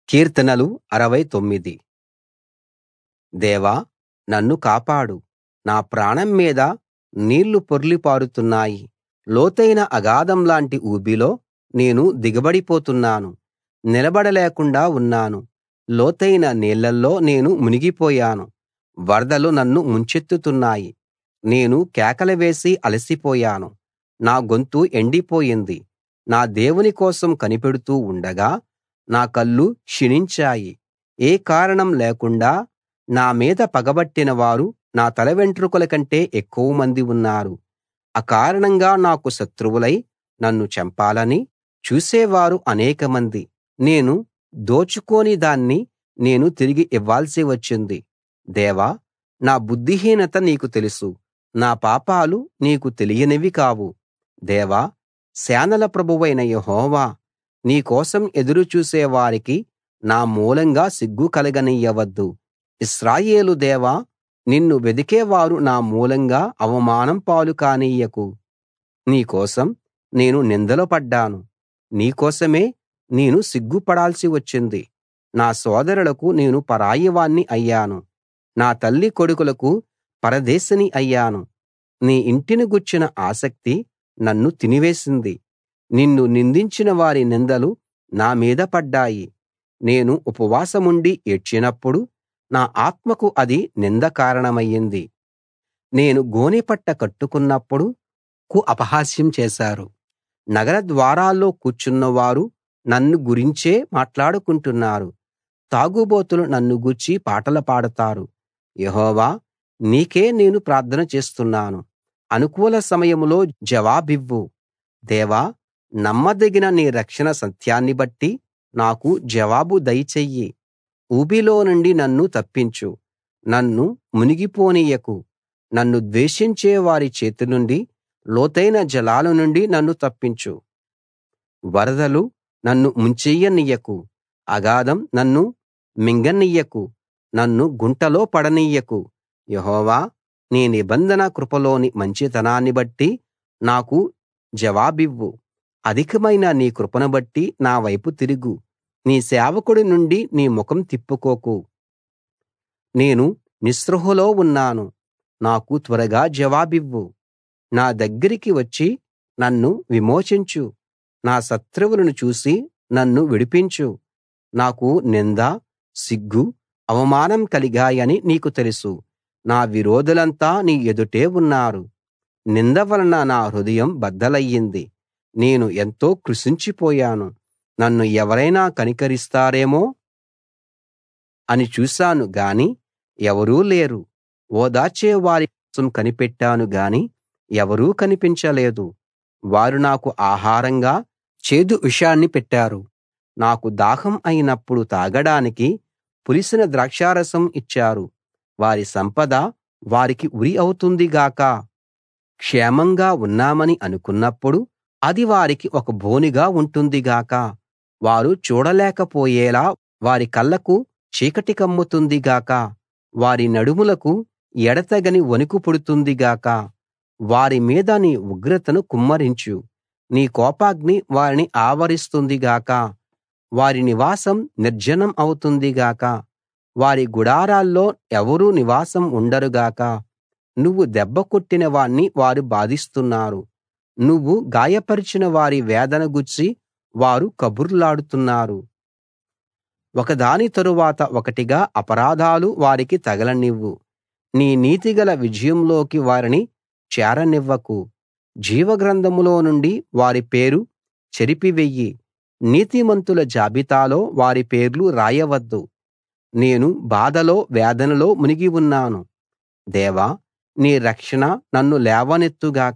కీర్తనలు 69 దేవా నన్ను కాపాడు నా ప్రాణం మీద నీళ్లు పొర్లి పారుతున్నాయి లోతైన అగాధంలాంటి ఊబిలో నేను దిగబడిపోతున్నాను నిలబడలేకుండా ఉన్నాను లోతైన నీళ్ళల్లో నేను మునిగిపోయాను వరదలు నన్ను ముంచెత్తుతున్నాయి నేను కేకలు వేసి అలసిపోయాను నా గొంతు ఎండిపోయింది నా దేవుని కోసం కనిపెడుతూ ఉండగా నా కళ్ళు క్షీణించాయి ఏ కారణం లేకుండా నా మీద పగబట్టిన వారు నా తలవెంట్రుకల కంటే ఎక్కువమంది ఉన్నారు అకారణంగా నాకు శత్రువులై నన్ను చంపాలని చూసేవారు అనేకమంది నేను దోచుకోని దాన్ని నేను తిరిగి ఇవ్వాల్సి వచ్చింది దేవా నా బుద్ధిహీనత నీకు తెలుసు నా పాపాలు నీకు తెలియనివి కావు దేవా సేనల ప్రభువైన యెహోవా నీ కోసం ఎదురు చూసే వారికి నా మూలంగా సిగ్గు కలగనియ్యవద్దు ఇశ్రాయేలు దేవా నిన్ను వెదికేవారు నా మూలంగా అవమానం పాలు కానీయకు నీ కోసం నేను నిందలు పడ్డాను నీ కోసమే నేను సిగ్గుపడాల్సి వచ్చింది నా సోదరులకు నేను పరాయివాణ్ణి అయ్యాను నా తల్లి కొడుకులకు పరదేశిని అయ్యాను నీ ఇంటిని గూర్చిన ఆసక్తి నన్ను తినివేసింది నిన్ను నిందించిన వారి నిందలు నా మీద పడ్డాయి నేను ఉపవాసముండి ఏడ్చినప్పుడు నా ఆత్మకు అది నింద కారణమయ్యింది నేను గోనెపట్ట కట్టుకున్నప్పుడు కు అపహాస్యం చేశారు నగర ద్వారాల్లో కూర్చున్నవారు నన్ను గురించే మాట్లాడుకుంటున్నారు తాగుబోతులు నన్ను గూర్చి పాటలు పాడతారు యెహోవా నీకే నేను ప్రార్థన చేస్తున్నాను అనుకూల సమయంలో జవాబివ్వు దేవా నమ్మదగిన నీ రక్షణ సత్యాన్ని బట్టి నాకు జవాబు దయచెయ్యి ఊబిలో నుండి నన్ను తప్పించు నన్ను మునిగిపోనియ్యకు నన్ను ద్వేషించే వారి చేతి నుండి లోతైన జలాల నుండి నన్ను తప్పించు వరదలు నన్ను ముంచెయ్యనియ్యకు అగాధం నన్ను మింగనియ్యకు నన్ను గుంటలో పడనియ్యకు యెహోవా నీ నిబంధన కృపలోని మంచితనాన్ని బట్టి నాకు జవాబివ్వు అధికమైన నీ కృపను బట్టి నా వైపు తిరుగు నీ సేవకుడి నుండి నీ ముఖం తిప్పుకోకు నేను నిస్పృహలో ఉన్నాను నాకు త్వరగా జవాబివ్వు నా దగ్గరికి వచ్చి నన్ను విమోచించు నా శత్రువులను చూసి నన్ను విడిపించు నాకు నింద సిగ్గు అవమానం కలిగాయని నీకు తెలుసు నా విరోధులంతా నీ ఎదుటే ఉన్నారు నింద వలన నా హృదయం బద్దలయ్యింది నేను ఎంతో కృశించిపోయాను నన్ను ఎవరైనా కనికరిస్తారేమో అని చూశాను గాని ఎవరూ లేరు ఓదార్చే వారి కోసం కనిపెట్టాను గాని ఎవరూ కనిపించలేదు వారు నాకు ఆహారంగా చేదు విషాన్ని పెట్టారు నాకు దాహం అయినప్పుడు తాగడానికి పులిసిన ద్రాక్షారసం ఇచ్చారు వారి సంపద వారికి ఉరి అవుతుంది గాక క్షేమంగా ఉన్నామని అనుకున్నప్పుడు అది వారికి ఒక బోనుగా ఉంటుంది గాక వారు చూడలేకపోయేలా వారి కళ్ళకు చీకటి కమ్ముతుంది గాక వారి నడుములకు ఎడతెగని వణుకు పుడుతుంది గాక వారి మీద నీ ఉగ్రతను కుమ్మరించు నీ కోపాగ్ని వారిని ఆవరిస్తుంది గాక వారి నివాసం నిర్జనం అవుతుంది గాక వారి గుడారాల్లో ఎవరూ నివాసం ఉండరు గాక నువ్వు దెబ్బ కొట్టిన వాణ్ణి వారు బాధిస్తున్నారు నువ్వు గాయపరిచిన వారి వేదన గూర్చి వారు కబుర్లాడుతున్నారు ఒకదాని తరువాత ఒకటిగా అపరాధాలు వారికి తగలనివ్వు నీ నీతిగల విజయంలోకి వారిని చేరనివ్వకు జీవగ్రంథంలో నుండి వారి పేరు చెరిపివెయ్యి నీతిమంతుల జాబితాలో వారి పేర్లు రాయవద్దు నేను బాధలో వేదనలో మునిగి ఉన్నాను దేవా నీ రక్షణ నన్ను లేవనెత్తు గాక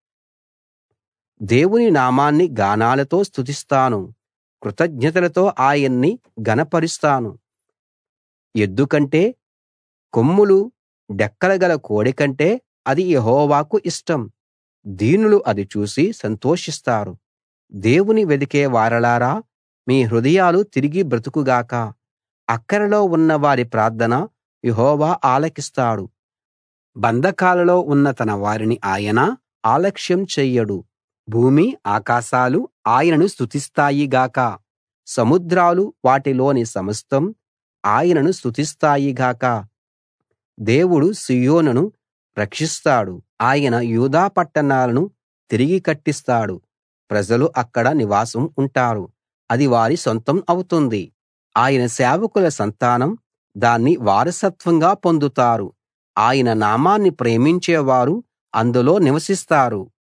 దేవుని నామాన్ని గానాలతో స్తుతిస్తాను కృతజ్ఞతలతో ఆయన్ని ఘనపరుస్తాను ఎద్దు కంటే కొమ్ములు డెక్కలు గల కోడె కంటే అది యెహోవాకు ఇష్టం దీనులు అది చూసి సంతోషిస్తారు దేవుని వెదికే వారలారా మీ హృదయాలు తిరిగి బ్రతుకు గాక అక్కరలో ఉన్న వారి ప్రార్థన యెహోవా ఆలకిస్తాడు బంధకాలలో ఉన్న తన వారిని ఆయన అలక్ష్యం చెయ్యడు భూమి ఆకాశాలు ఆయనను స్తుతిస్తాయి గాక సముద్రాలు వాటిలోని సమస్తం ఆయనను స్తుతిస్తాయి గాక దేవుడు సీయోనును రక్షిస్తాడు ఆయన యూదా పట్టణాలను తిరిగి కట్టిస్తాడు ప్రజలు అక్కడ నివాసం ఉంటారు అది వారి సొంతం అవుతుంది ఆయన సేవకుల సంతానం దాన్ని వారసత్వంగా పొందుతారు ఆయన నామాన్ని ప్రేమించేవారు అందులో నివసిస్తారు